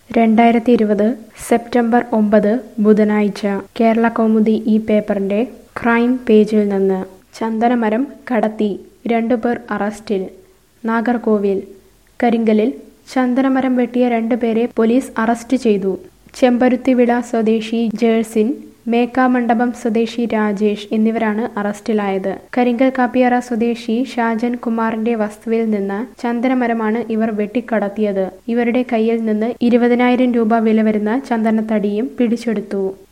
രണ്ടായിരത്തി ഇരുപത് സെപ്റ്റംബർ ഒമ്പത് ബുധനാഴ്ച കേരള കൗമുദി ഈ പേപ്പറിന്റെ ക്രൈം പേജിൽ നിന്ന് ചന്ദനമരം കടത്തി രണ്ടുപേർ അറസ്റ്റിൽ നാഗർകോവിൽ കരിങ്കലിൽ ചന്ദനമരം വെട്ടിയ രണ്ടുപേരെ പോലീസ് അറസ്റ്റ് ചെയ്തു ചെമ്പരുത്തിവിള സ്വദേശി ജേഴ്സിൻ മേക്കാമണ്ഡപം സ്വദേശി രാജേഷ് എന്നിവരാണ് അറസ്റ്റിലായത് കരിങ്കൽ കാപ്പിയറ സ്വദേശി ഷാജൻ കുമാറിന്റെ വസ്തുവിൽ നിന്ന് ചന്ദനമരമാണ് ഇവർ വെട്ടിക്കടത്തിയത് ഇവരുടെ കയ്യിൽ നിന്ന് ഇരുപതിനായിരം രൂപ വില വരുന്ന ചന്ദനത്തടിയും പിടിച്ചെടുത്തു